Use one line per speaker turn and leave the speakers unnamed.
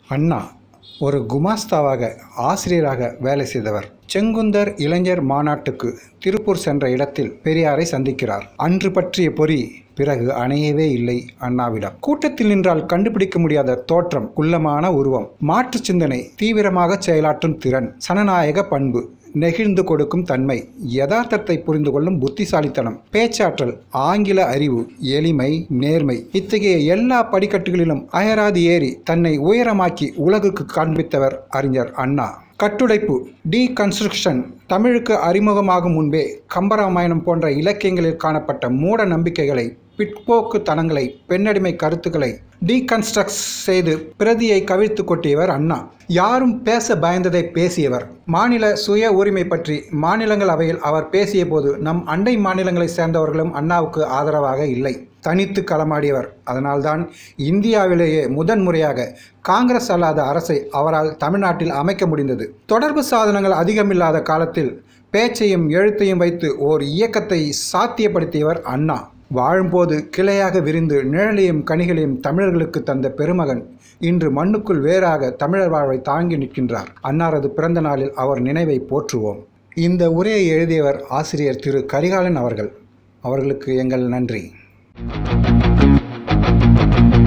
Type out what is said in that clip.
அண்ணா ஒரு குமாஸ்தாவாக ஆசிரியராக வேலை செய்தவர் செங்குந்தர் இளைஞர் மாநாட்டுக்கு திருப்பூர் சென்ற இடத்தில் பெரியாரை சந்திக்கிறார் அன்று பற்றிய பொறி பிறகு அணையவே இல்லை அண்ணாவிடம் கூட்டத்தில் நின்றால் கண்டுபிடிக்க முடியாத தோற்றம் குள்ளமான உருவம் மாற்று சிந்தனை தீவிரமாக செயலாற்றும் திறன் சனநாயக பண்பு நெகிழ்ந்து கொடுக்கும் தன்மை யதார்த்தத்தை புரிந்து கொள்ளும் புத்திசாலித்தனம் பேச்சாற்றல் ஆங்கில அறிவு எளிமை நேர்மை இத்தகைய எல்லா படிக்கட்டுகளிலும் அயராது ஏறி தன்னை உயரமாக்கி உலகுக்கு காண்பித்தவர் அறிஞர் அண்ணா கட்டுடைப்பு டீகன்ஸ்ட்ரக்ஷன் தமிழுக்கு அறிமுகமாகும் முன்பே கம்பராமாயணம் போன்ற இலக்கியங்களில் காணப்பட்ட மூட நம்பிக்கைகளை பிற்போக்குத்தனங்களை பெண்ணடிமை கருத்துக்களை டீகன்ஸ்ட்ரக்ட் செய்து பிரதியை கவிழ்த்து கொட்டியவர் அண்ணா யாரும் பேச பயந்ததை பேசியவர் மாநில சுய உரிமை பற்றி மாநிலங்களவையில் அவர் பேசிய போது நம் அண்டை மாநிலங்களைச் சேர்ந்தவர்களும் அண்ணாவுக்கு ஆதரவாக இல்லை தனித்து களமாடியவர் அதனால்தான் இந்தியாவிலேயே முதன்முறையாக காங்கிரஸ் அல்லாத அரசை அவரால் தமிழ்நாட்டில் அமைக்க முடிந்தது தொடர்பு சாதனங்கள் அதிகமில்லாத காலத்தில் பேச்சையும் எழுத்தையும் வைத்து ஓர் இயக்கத்தை சாத்தியப்படுத்தியவர் அண்ணா வாழும்போது கிளையாக விரிந்து நிழலையும் கனிகளையும் தமிழர்களுக்கு தந்த பெருமகன் இன்று மண்ணுக்குள் வேறாக தமிழர் வாழ்வை தாங்கி நிற்கின்றார் அன்னாரது பிறந்த நாளில் அவர் நினைவை போற்றுவோம் இந்த உரையை எழுதியவர் ஆசிரியர் திரு கரிகாலன் அவர்கள் அவர்களுக்கு எங்கள் நன்றி